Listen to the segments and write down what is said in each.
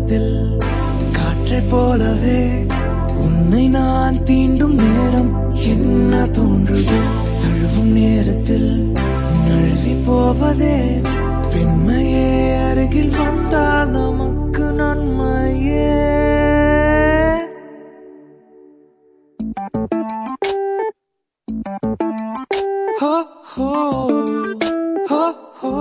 நேரத்தில் காற்றைப் போலவே உன்னை நான் தீண்டும் நேரம் என்ன தோன்றுது தழுவும் நேரத்தில் நழுவி போவதே பெண்மையே அருகில் வந்தால் நமக்கு நன்மையே ஹோ ஹோ ஹோ ஹோ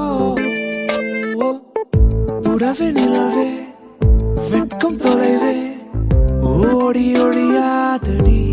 புடவை நிலவே வெட்கம் தொலைவே ஓடி ஒழியாதடி